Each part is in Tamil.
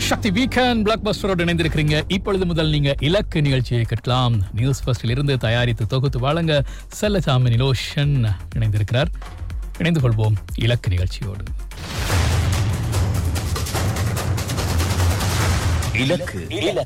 சக்தி வீக்கெண்ட் பிளாக் பஸ்டரோடு இணைந்திருக்கிறீங்க இப்பொழுது முதல் நீங்க இலக்கு நிகழ்ச்சியை கேட்கலாம் நியூஸ் ஃபர்ஸ்டில் இருந்து தயாரித்து தொகுத்து வழங்க செல்லசாமி நிலோஷன் இணைந்திருக்கிறார் இணைந்து கொள்வோம் இலக்கு நிகழ்ச்சியோடு இலக்கு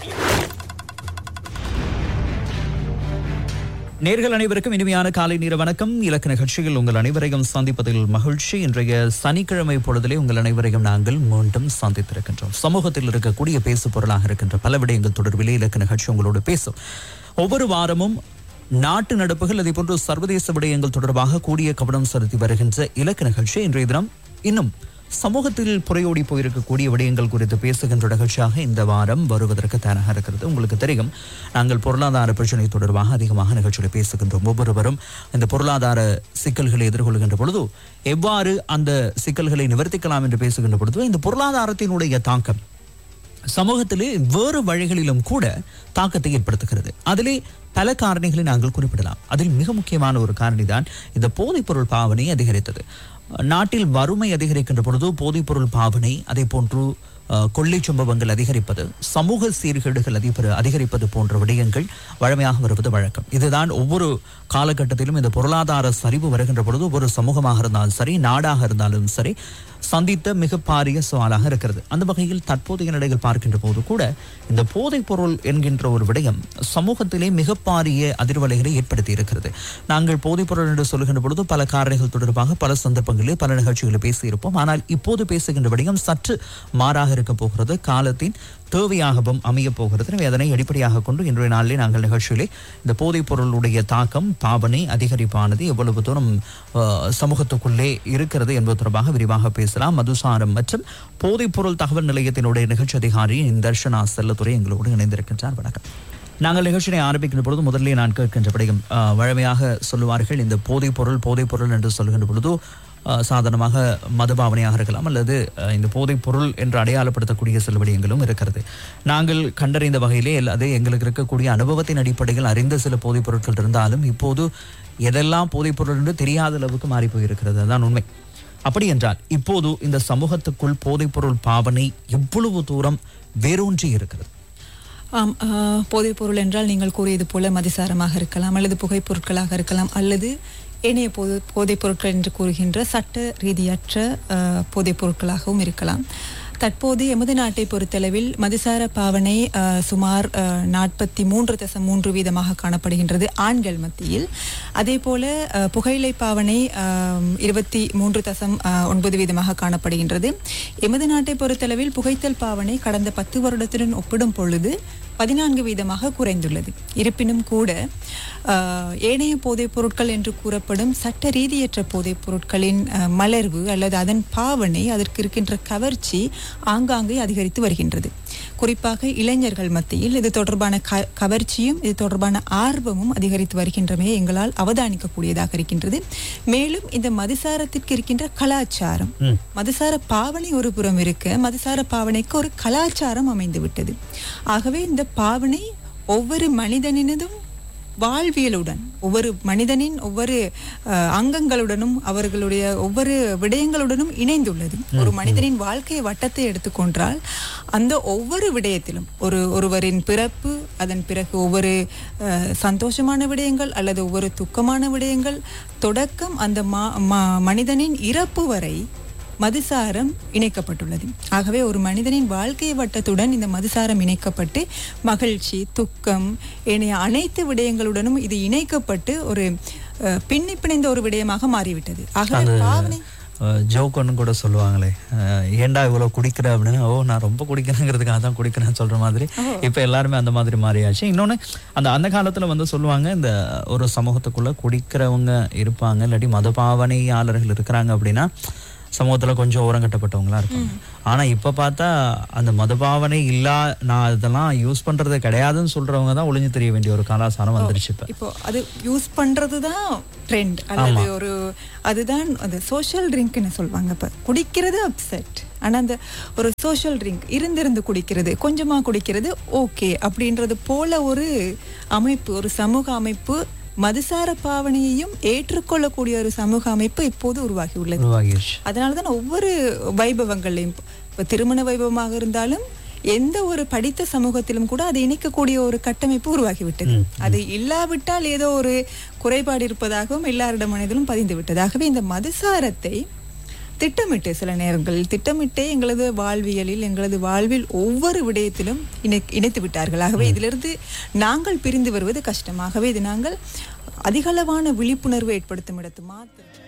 நேர்கள் அனைவருக்கும் இனிமையான காலை நேர வணக்கம் இலக்கு நிகழ்ச்சியில் உங்கள் அனைவரையும் சந்திப்பதில் மகிழ்ச்சி இன்றைய சனிக்கிழமை பொழுதிலே உங்கள் அனைவரையும் நாங்கள் மீண்டும் சந்தித்திருக்கின்றோம் சமூகத்தில் இருக்கக்கூடிய பேசு பொருளாக இருக்கின்ற பல விடயங்கள் தொடர்பிலே இலக்கு நிகழ்ச்சி உங்களோடு பேசும் ஒவ்வொரு வாரமும் நாட்டு நடப்புகள் அதே போன்று சர்வதேச விடயங்கள் தொடர்பாக கூடிய கவனம் செலுத்தி வருகின்ற இலக்கு நிகழ்ச்சி இன்றைய தினம் இன்னும் சமூகத்தில் புறையோடி போயிருக்கக்கூடிய விடயங்கள் குறித்து பேசுகின்ற நிகழ்ச்சியாக இந்த வாரம் வருவதற்கு தயாராக இருக்கிறது உங்களுக்கு தெரியும் நாங்கள் பொருளாதார பிரச்சனை தொடர்பாக அதிகமாக நிகழ்ச்சியில் பேசுகின்றோம் ஒவ்வொருவரும் இந்த பொருளாதார சிக்கல்களை எதிர்கொள்கின்ற பொழுது எவ்வாறு அந்த சிக்கல்களை நிவர்த்திக்கலாம் என்று பேசுகின்ற பொழுது இந்த பொருளாதாரத்தினுடைய தாக்கம் சமூகத்திலே வேறு வழிகளிலும் கூட தாக்கத்தை ஏற்படுத்துகிறது அதிலே பல காரணிகளை நாங்கள் குறிப்பிடலாம் அதில் மிக முக்கியமான ஒரு காரணி தான் இந்த போதைப்பொருள் பாவனை அதிகரித்தது நாட்டில் வறுமை அதிகரிக்கின்ற பொழுது போதைப்பொருள் பாவனை அதே போன்று அஹ், கொள்ளை சம்பவங்கள் அதிகரிப்பது சமூக சீர்கேடுகள் அதிபர அதிகரிப்பது போன்ற விடயங்கள் வழமையாக வருவது வழக்கம் இதுதான் ஒவ்வொரு காலகட்டத்திலும் இந்த பொருளாதார சரிவு வருகின்ற பொழுது ஒரு சமூகமாக இருந்தாலும் சரி நாடாக இருந்தாலும் சரி சந்தித்த மிக பாரிய சவாலாக இருக்கிறது அந்த வகையில் தற்போதைய நிலைகள் பார்க்கின்ற போது கூட இந்த போதைப் பொருள் என்கின்ற ஒரு விடயம் சமூகத்திலே மிக பாரிய அதிர்வலைகளை ஏற்படுத்தி இருக்கிறது நாங்கள் போதைப் பொருள் என்று சொல்லுகின்ற பொழுது பல காரணிகள் தொடர்பாக பல சந்தர்ப்பங்களில் பல நிகழ்ச்சிகளில் பேசியிருப்போம் ஆனால் இப்போது பேசுகின்ற விடயம் சற்று மாறாக இருக்க போகிறது காலத்தின் தேவையாகவும் அமைய போகிறது எனவே அதனை அடிப்படையாக கொண்டு இன்றைய நாளிலே நாங்கள் நிகழ்ச்சியிலே இந்த போதைப் பொருளுடைய தாக்கம் பாவனை அதிகரிப்பானது எவ்வளவு தூரம் அஹ், சமூகத்துக்குள்ளே இருக்கிறது என்பது தொடர்பாக விரிவாக பேசலாம் மதுசாரம் மற்றும் போதைப் பொருள் தகவல் நிலையத்தினுடைய நிகழ்ச்சி அதிகாரி தர்ஷனா செல்லத்துறை எங்களோடு இணைந்திருக்கின்றார் வணக்கம் நாங்கள் நிகழ்ச்சியை ஆரம்பிக்கின்ற பொழுது முதலிலே நான் கேட்கின்ற படியும் வழமையாக சொல்லுவார்கள் இந்த போதைப் பொருள் போதைப் பொருள் என்று சொல்கின்ற பொழுது அஹ், சாதாரணமாக மதுபாவனையாக இருக்கலாம் அல்லது அஹ், இந்த போதைப் பொருள் என்று அடையாளப்படுத்தக்கூடிய சில விடயங்களும் இருக்கிறது நாங்கள் கண்டறிந்த வகையிலே அது எங்களுக்கு இருக்கக்கூடிய அனுபவத்தின் அடிப்படையில் அறிந்த சில போதைப் பொருட்கள் இருந்தாலும் இப்போது எதெல்லாம் போதைப் பொருள் என்று தெரியாத அளவுக்கு மாறி போயிருக்கிறது அதுதான் உண்மை அப்படி என்றால் இப்போது இந்த சமூகத்துக்குள் போதைப் பொருள் பாவனை எவ்வளவு தூரம் வேரூன்றி இருக்கிறது ஆம் ஆ, போதைப் பொருள் என்றால் நீங்கள் கூறியது போல மதிசாரமாக இருக்கலாம் அல்லது புகைப் பொருட்களாக இருக்கலாம் அல்லது ஏனைய போது போதைப் பொருட்கள் என்று கூறுகின்ற சட்ட ரீதியற்ற ஆ, போதைப் பொருட்களாகவும் இருக்கலாம் தற்போது எமது நாட்டை பொறுத்தளவில் மதுசார பாவனை ஆ, சுமார் நாற்பத்தி மூன்று தசம் மூன்று வீதமாக காணப்படுகின்றது ஆண்கள் மத்தியில் அதே போல ஆ, புகையிலை பாவனை இருபத்தி மூன்று தசம் ஆ, ஒன்பது வீதமாக காணப்படுகின்றது எமது நாட்டை பொறுத்தளவில் புகைத்தல் பாவனை கடந்த பத்து வருடத்துடன் ஒப்பிடும் பொழுது பதினான்கு வீதமாக குறைந்துள்ளது இருப்பினும் கூட ஆஹ், ஏனைய போதைப் பொருட்கள் என்று கூறப்படும் சட்ட ரீதியற்ற போதைப் பொருட்களின் ஆஹ், மலர்வு அல்லது அதன் பாவனை அதற்கு இருக்கின்ற கவர்ச்சி ஆங்காங்கே அதிகரித்து வருகின்றது குறிப்பாக இளைஞர்கள் மத்தியில் இது தொடர்பான க கவர்ச்சியும் இது தொடர்பான ஆர்வமும் அதிகரித்து வருகின்றமையை எங்களால் அவதானிக்கக்கூடியதாக இருக்கின்றது மேலும் இந்த மதுசாரத்திற்கு இருக்கின்ற கலாச்சாரம் மதுசார பாவனை ஒரு புறம் இருக்க மதுசார பாவனைக்கு ஒரு கலாச்சாரம் அமைந்து விட்டது ஆகவே இந்த பாவனை ஒவ்வொரு மனிதனினதும் வாழ்வியலுடன் ஒவ்வொரு மனிதனின் ஒவ்வொரு அஹ், அங்கங்களுடனும் அவர்களுடைய ஒவ்வொரு விடயங்களுடனும் இணைந்துள்ளது ஒரு மனிதனின் வாழ்க்கை வட்டத்தை எடுத்துக்கொண்டால் அந்த ஒவ்வொரு விடயத்திலும் ஒரு ஒருவரின் பிறப்பு அதன் பிறகு ஒவ்வொரு அஹ், சந்தோஷமான விடயங்கள் அல்லது ஒவ்வொரு துக்கமான விடயங்கள் தொடக்கம் அந்த மா மா- மனிதனின் இறப்பு வரை மதுசாரம் இணைக்கப்பட்டுள்ளது ஆகவே ஒரு மனிதனின் வாழ்க்கை வட்டத்துடன் இந்த மதுசாரம் இணைக்கப்பட்டு மகிழ்ச்சி துக்கம் ஏனைய அனைத்து விடயங்களுடனும் இது இணைக்கப்பட்டு ஒரு அஹ், பின்னி பிணைந்த ஒரு விடயமாக மாறிவிட்டது ஆகவே பாவனை ஜோக்கொன்னு கூட சொல்லுவாங்களே அஹ், ஏன்டா இவ்வளவு குடிக்கிற அப்படின்னு ஓ நான் ரொம்ப குடிக்கிறேங்கிறதுக்காக தான் குடிக்கிறேன்னு சொல்ற மாதிரி இப்ப எல்லாருமே அந்த மாதிரி மாறியாச்சு இன்னொன்னு அந்த அந்த காலத்துல வந்து சொல்லுவாங்க இந்த ஒரு சமூகத்துக்குள்ள குடிக்கிறவங்க இருப்பாங்க இல்லாட்டி மதபாவனையாளர்கள் இருக்கிறாங்க அப்படின்னா சமூகத்துல கொஞ்சம் ஓரங்கட்டப்பட்டவங்களா இருப்பாங்க ஆனா இப்ப பார்த்தா அந்த மதபாவனை இல்லா நான் இதெல்லாம் யூஸ் பண்றது கிடையாதுன்னு சொல்றவங்க தான் ஒளிஞ்சு தெரிய வேண்டிய ஒரு கலாச்சாரம் வந்துருச்சு இப்ப இப்போ அது யூஸ் பண்றது தான் ட்ரெண்ட் அல்லது ஒரு அதுதான் அந்த சோஷியல் ட்ரிங்க்னு சொல்லுவாங்க இப்போ குடிக்கிறது அப்செட் ஆனா அந்த ஒரு சோஷியல் ட்ரிங்க் இருந்திருந்து குடிக்கிறது கொஞ்சமா குடிக்கிறது ஓகே அப்படின்றது போல ஒரு அமைப்பு ஒரு சமூக அமைப்பு மதுசார பாவனையையும் ஏற்றுக்கொள்ளக்கூடிய ஒரு சமூக அமைப்பு இப்போது உருவாகி உள்ளது உருவாகிடுச்சு அதனால தான் ஒவ்வொரு வைபவங்கள்லையும் இப்போ திருமண வைபவமாக இருந்தாலும் எந்த ஒரு படித்த சமூகத்திலும் கூட அதை இணைக்கக்கூடிய ஒரு கட்டமைப்பு உருவாகிவிட்டது அது இல்லாவிட்டால் ஏதோ ஒரு குறைபாடு இருப்பதாகவும் எல்லாரிட மனதிலும் பதிந்து விட்டதாகவே இந்த மதுசாரத்தை திட்டமிட்டு சில நேரங்களில் திட்டமிட்டே எங்களது வாழ்வியலில் எங்களது வாழ்வில் ஒவ்வொரு விடயத்திலும் இணை இணைத்து விட்டார்கள் ஆகவே இதிலிருந்து நாங்கள் பிரிந்து வருவது கஷ்டமாகவே இது நாங்கள் அதிகளவான விழிப்புணர்வு ஏற்படுத்தும் இடத்து மாத்திரம்